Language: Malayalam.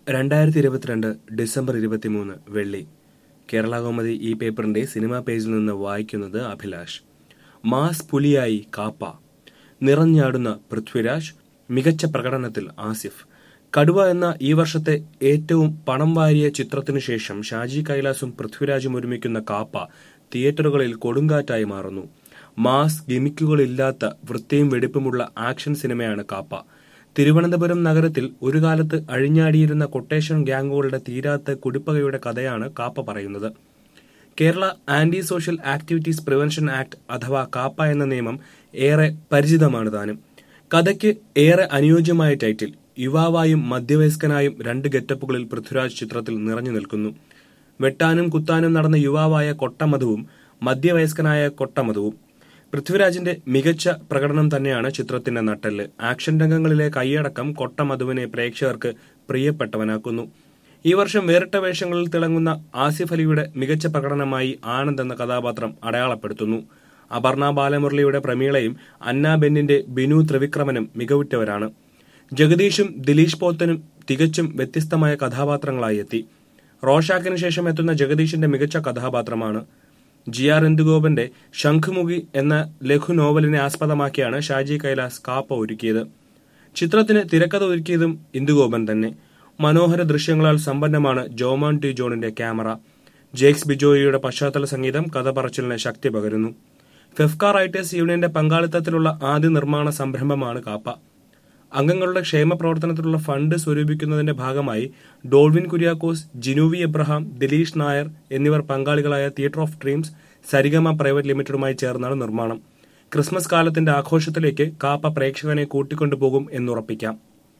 രണ്ടായിരത്തി ഇരുപത്തിരണ്ട് ഡിസംബർ ഇരുപത്തിമൂന്ന് വെള്ളി കേരള കോമതി ഈ പേപ്പറിന്റെ സിനിമാ പേജിൽ നിന്ന് വായിക്കുന്നത് അഭിലാഷ് മാസ് പുലിയായി കാപ്പ നിറഞ്ഞാടുന്ന പൃഥ്വിരാജ് മികച്ച പ്രകടനത്തിൽ ആസിഫ് കടുവ എന്ന ഈ വർഷത്തെ ഏറ്റവും പണം വാരിയ ചിത്രത്തിനു ശേഷം ഷാജി കൈലാസും പൃഥ്വിരാജും ഒരുമിക്കുന്ന കാപ്പ തിയേറ്ററുകളിൽ കൊടുങ്കാറ്റായി മാറുന്നു മാസ് ഗിമിക്കുകളില്ലാത്ത വൃത്തിയും വെടിപ്പുമുള്ള ആക്ഷൻ സിനിമയാണ് കാപ്പ തിരുവനന്തപുരം നഗരത്തിൽ ഒരു കാലത്ത് അഴിഞ്ഞാടിയിരുന്ന കൊട്ടേഷൻ ഗ്യാങ്ങുകളുടെ തീരാത്ത കുടിപ്പകയുടെ കഥയാണ് കാപ്പ പറയുന്നത് Kerala anti social activities prevention act അഥവാ കാപ്പ എന്ന നിയമം ഏറെ പരിചിതമാണ് താനും കഥയ്ക്ക് ഏറെ അനുയോജ്യമായ ടൈറ്റിൽ യുവാവായും മധ്യവയസ്കനായും രണ്ട് ഗെറ്റപ്പുകളിൽ പൃഥ്വിരാജ് ചിത്രത്തിൽ നിറഞ്ഞു നിൽക്കുന്നു വെട്ടാനും കുത്താനും നടന്ന യുവാവായ കൊട്ടമധുവും മധ്യവയസ്കനായ കൊട്ടമധുവും പൃഥ്വിരാജിന്റെ മികച്ച പ്രകടനം തന്നെയാണ് ചിത്രത്തിന്റെ നട്ടെല്ല് ആക്ഷൻ രംഗങ്ങളിലെ കൈയടക്കം കൊട്ടമധുവിനെ പ്രേക്ഷകർക്ക് പ്രിയപ്പെട്ടവനാക്കുന്നു ഈ വർഷം വേറിട്ട വേഷങ്ങളിൽ തിളങ്ങുന്ന ആസിഫ് അലിയുടെ മികച്ച പ്രകടനമായി ആനന്ദ് എന്ന കഥാപാത്രം അടയാളപ്പെടുത്തുന്നു അപർണ ബാലമുരളിയുടെ പ്രമീളയും അന്ന ബെന്നിന്റെ ബിനു ത്രിവിക്രമനും മികവുറ്റവരാണ് ജഗദീഷും ദിലീഷ് പോത്തനും തികച്ചും വ്യത്യസ്തമായ കഥാപാത്രങ്ങളായി എത്തി റോഷാക്കിന് ശേഷം എത്തുന്ന ജഗദീഷിന്റെ മികച്ച കഥാപാത്രമാണ് ജി ആർ ഇന്ദുഗോപന്റെ ശംഖുമുഖി എന്ന ലഘു നോവലിനെ ആസ്പദമാക്കിയാണ് ഷാജി കൈലാസ് കാപ്പ ഒരുക്കിയത് ചിത്രത്തിന് തിരക്കഥ ഒരുക്കിയതും ഇന്ദുഗോപൻ തന്നെ മനോഹര ദൃശ്യങ്ങളാൽ സമ്പന്നമാണ് ജോമാൻ ടി ജോണിന്റെ ക്യാമറ ജേക്സ് ബിജോയിയുടെ പശ്ചാത്തല സംഗീതം കഥ പറച്ചിലിന് ശക്തി പകരുന്നു ഫെഫ്ക റൈറ്റേഴ്സ് യൂണിയന്റെ പങ്കാളിത്തത്തിലുള്ള ആദ്യ നിർമ്മാണ സംരംഭമാണ് കാപ്പ അംഗങ്ങളുടെ ക്ഷേമ പ്രവർത്തനത്തിലുള്ള ഫണ്ട് സ്വരൂപിക്കുന്നതിന്റെ ഭാഗമായി ഡോൾവിൻ കുര്യാക്കോസ് ജിനൂവി എബ്രഹാം ദിലീഷ് നായർ എന്നിവർ പങ്കാളികളായ theatre of dreams Saregama private ലിമിറ്റഡുമായി ചേർന്നാണ് നിർമ്മാണം ക്രിസ്മസ് കാലത്തിന്റെ ആഘോഷത്തിലേക്ക് കാപ്പ പ്രേക്ഷകനെ കൂട്ടിക്കൊണ്ടുപോകും എന്നുറപ്പിക്കാം